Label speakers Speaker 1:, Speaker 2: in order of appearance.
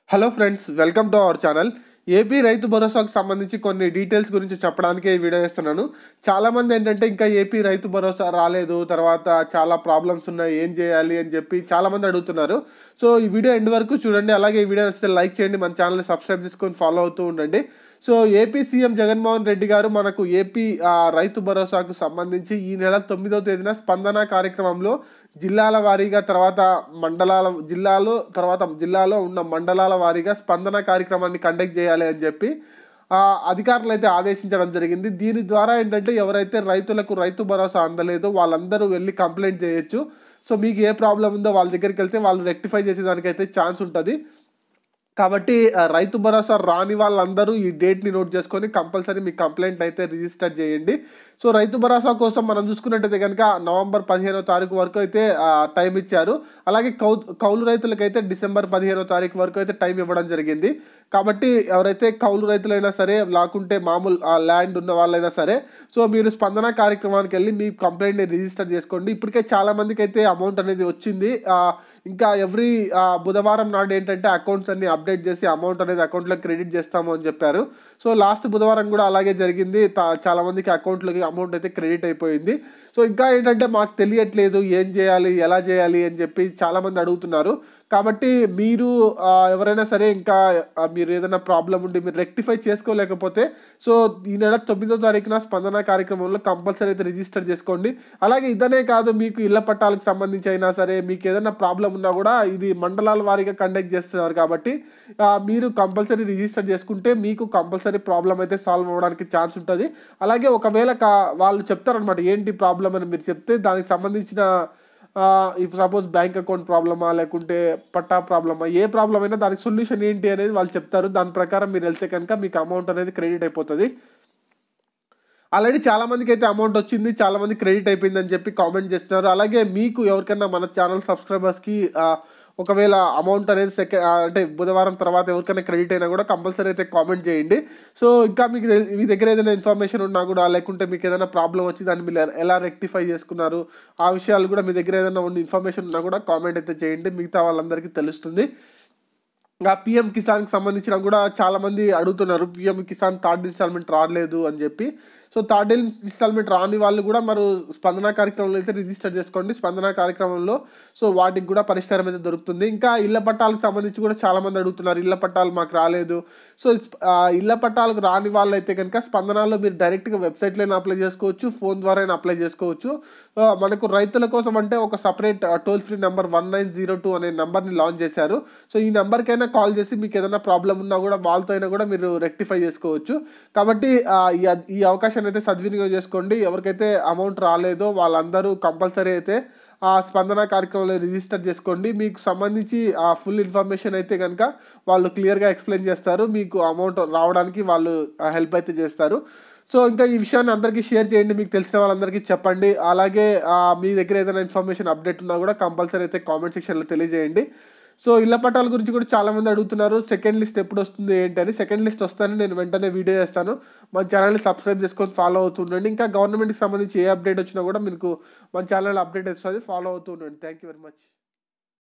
Speaker 1: hello friends welcome to our channel AP రైతు భరోసాకు సంబంధించి కొన్ని డీటెయిల్స్ గురించి చెప్పడానికి ఈ వీడియో ఇస్తున్నాను చాలామంది ఏంటంటే ఇంకా ఏపీ రైతు భరోసా రాలేదు తర్వాత చాలా ప్రాబ్లమ్స్ ఉన్నాయి ఏం చేయాలి అని చెప్పి చాలామంది అడుగుతున్నారు సో ఈ వీడియో ఎండ్ వరకు చూడండి అలాగే ఈ వీడియో నచ్చితే లైక్ చేయండి మన ఛానల్ని సబ్స్క్రైబ్ చేసుకొని ఫాలో అవుతూ ఉండండి so AP CM Jaganmohan Reddy garu మనకు ఏపీ ఆ, రైతు భరోసాకు సంబంధించి ఈ నెల తొమ్మిదవ తేదీన స్పందన కార్యక్రమంలో జిల్లాల వారీగా తర్వాత మండలాల జిల్లాలో తర్వాత జిల్లాలో ఉన్న మండలాల వారీగా స్పందన కార్యక్రమాన్ని కండక్ట్ చేయాలి అని చెప్పి ఆ, అధికారులు అయితే ఆదేశించడం జరిగింది దీని ద్వారా ఏంటంటే ఎవరైతే రైతులకు రైతు భరోసా అందలేదో వాళ్ళందరూ వెళ్ళి కంప్లైంట్ చేయొచ్చు సో మీకు ఏ ప్రాబ్లం ఉందో వాళ్ళ దగ్గరికి వెళ్తే వాళ్ళు రెక్టిఫై చేసేదానికైతే ఛాన్స్ ఉంటుంది కాబట్టి ఆ, రైతు భరోసా రాని వాళ్ళందరూ ఈ డేట్ని నోట్ చేసుకొని కంపల్సరీ మీ కంప్లైంట్ అయితే రిజిస్టర్ చేయండి సో రైతు భరోసా కోసం మనం చూసుకున్నట్టయితే కనుక నవంబర్ పదిహేనో తారీఖు వరకు అయితే ఆ, టైం ఇచ్చారు అలాగే కౌ కౌలు రైతులకైతే డిసెంబర్ పదిహేనో తారీఖు వరకు అయితే టైం ఇవ్వడం జరిగింది కాబట్టి ఎవరైతే కౌలు రైతులైనా సరే లేకుంటే మామూలు ఆ, ల్యాండ్ ఉన్న వాళ్ళైనా సరే సో మీరు స్పందన కార్యక్రమానికి వెళ్ళి మీ కంప్లైంట్ని రిజిస్టర్ చేసుకోండి ఇప్పటికే చాలా మందికి అయితే అమౌంట్ అనేది వచ్చింది ఆ, ఇంకా ఎవ్రీ బుధవారం నాడు ఏంటంటే అకౌంట్స్ అన్ని అప్డేట్ చేసి అమౌంట్ అనేది అకౌంట్లో క్రెడిట్ చేస్తాము అని చెప్పారు సో లాస్ట్ బుధవారం కూడా అలాగే జరిగింది తా- చాలా మందికి అకౌంట్లోకి అమౌంట్ అయితే క్రెడిట్ అయిపోయింది సో ఇంకా ఏంటంటే మాకు తెలియట్లేదు ఏం చేయాలి ఎలా చేయాలి అని చెప్పి చాలామంది అడుగుతున్నారు కాబట్టి మీరు ఆ, ఎవరైనా సరే ఇంకా ఆ, మీరు ఏదైనా ప్రాబ్లం ఉండి మీరు రెక్టిఫై చేసుకోలేకపోతే సో ఈ నెల తొమ్మిదో తారీఖున స్పందన కార్యక్రమంలో కంపల్సరీ అయితే రిజిస్టర్ చేసుకోండి అలాగే ఇదనే కాదు మీకు ఇళ్ల పట్టాలకు సంబంధించి అయినా సరే మీకు ఏదైనా ప్రాబ్లం ఉన్నా కూడా ఇది మండలాల వారీగా కండక్ట్ చేస్తున్నారు కాబట్టి ఆ, మీరు కంపల్సరీ రిజిస్టర్ చేసుకుంటే మీకు కంపల్సరీ ప్రాబ్లం అయితే సాల్వ్ అవ్వడానికి ఛాన్స్ ఉంటుంది అలాగే ఒకవేళ కా వాళ్ళు చెప్తారనమాట ఏంటి ప్రాబ్లం అని మీరు చెప్తే దానికి సంబంధించిన ఇఫ్ సపోజ్ బ్యాంక్ అకౌంట్ ప్రాబ్లమా లేకుంటే పట్టా ప్రాబ్లమా ఏ ప్రాబ్లం అయినా దానికి సొల్యూషన్ ఏంటి అనేది వాళ్ళు చెప్తారు దాని ప్రకారం మీరు వెళ్తే కనుక మీకు అమౌంట్ అనేది క్రెడిట్ అయిపోతుంది ఆల్రెడీ చాలా మందికి అయితే అమౌంట్ వచ్చింది చాలా మంది క్రెడిట్ అయిపోయింది అని చెప్పి కామెంట్ చేస్తున్నారు అలాగే మీకు ఎవరికైనా మన ఛానల్ సబ్స్క్రైబర్స్కి ఒకవేళ అమౌంట్ అనేది సెకండ్ అంటే బుధవారం తర్వాత ఎవరికైనా క్రెడిట్ అయినా కూడా కంపల్సరీ అయితే కామెంట్ చేయండి సో ఇంకా మీకు తెల్- మీ దగ్గర ఏదైనా ఇన్ఫర్మేషన్ ఉన్నా కూడా లేకుంటే మీకు ఏదైనా ప్రాబ్లం వచ్చి దాన్ని మీరు ఎలా రెక్టిఫై చేసుకున్నారు ఆ విషయాలు కూడా మీ దగ్గర ఏదైనా ఉన్న ఇన్ఫర్మేషన్ ఉన్నా కూడా కామెంట్ అయితే చేయండి మిగతా వాళ్ళందరికీ తెలుస్తుంది ఇంకా పిఎం కిసాన్కి సంబంధించిన కూడా చాలా మంది అడుగుతున్నారు పిఎం కిసాన్ థర్డ్ ఇన్స్టాల్మెంట్ రాలేదు అని చెప్పి సో థర్డ్ ఇన్స్టాల్మెంట్ రాని వాళ్ళు కూడా మరి స్పందన కార్యక్రమంలో అయితే రిజిస్టర్ చేసుకోండి స్పందన కార్యక్రమంలో సో వాటికి కూడా పరిష్కారం అయితే దొరుకుతుంది ఇంకా ఇళ్ల పట్టాలకు సంబంధించి కూడా చాలా మంది అడుగుతున్నారు ఇళ్ల పట్టాలు మాకు రాలేదు సో ఆ, ఇళ్ల పట్టాలకు రాని వాళ్ళు అయితే కనుక స్పందనలో మీరు డైరెక్ట్గా వెబ్సైట్లోనే అప్లై చేసుకోవచ్చు ఫోన్ ద్వారా అప్లై చేసుకోవచ్చు ఆ, మనకు రైతుల కోసం అంటే ఒక separate toll free number one nine zero two అనే నెంబర్ని లాంచ్ చేశారు సో ఈ నెంబర్కైనా కాల్ చేసి మీకు ఏదైనా ప్రాబ్లం ఉన్నా కూడా వాళ్ళతో అయినా కూడా మీరు రెక్టిఫై చేసుకోవచ్చు కాబట్టి ఆ, ఈ ఈ అవకాశాన్ని అయితే సద్వినియోగం చేసుకోండి ఎవరికైతే అమౌంట్ రాలేదో వాళ్ళందరూ కంపల్సరీ అయితే ఆ స్పందన కార్యక్రమంలో రిజిస్టర్ చేసుకోండి మీకు సంబంధించి ఆ ఫుల్ ఇన్ఫర్మేషన్ అయితే కనుక వాళ్ళు క్లియర్గా ఎక్స్ప్లెయిన్ చేస్తారు మీకు అమౌంట్ రావడానికి వాళ్ళు హెల్ప్ అయితే చేస్తారు సో ఇంకా ఈ విషయాన్ని అందరికీ షేర్ చేయండి మీకు తెలిసిన వాళ్ళందరికీ చెప్పండి అలాగే ఆ, మీ దగ్గర ఏదైనా ఇన్ఫర్మేషన్ అప్డేట్ ఉన్నా కూడా కంపల్సరీ అయితే కామెంట్ సెక్షన్లో తెలియజేయండి సో ఇళ్ల పట్టాల గురించి కూడా చాలా మంది అడుగుతున్నారు సెకండ్ లిస్ట్ ఎప్పుడు వస్తుంది ఏంటి అని సెకండ్ లిస్ట్ వస్తానని నేను వెంటనే వీడియో చేస్తాను మన ఛానల్ని సబ్స్క్రైబ్ చేసుకొని ఫాలో అవుతుండండి ఇంకా గవర్నమెంట్కి సంబంధించి ఏ అప్డేట్ వచ్చినా కూడా మీకు మన ఛానల్ అప్డేట్ వస్తుంది ఫాలో అవుతూ ఉండండి థ్యాంక్ యూ వెరీ మచ్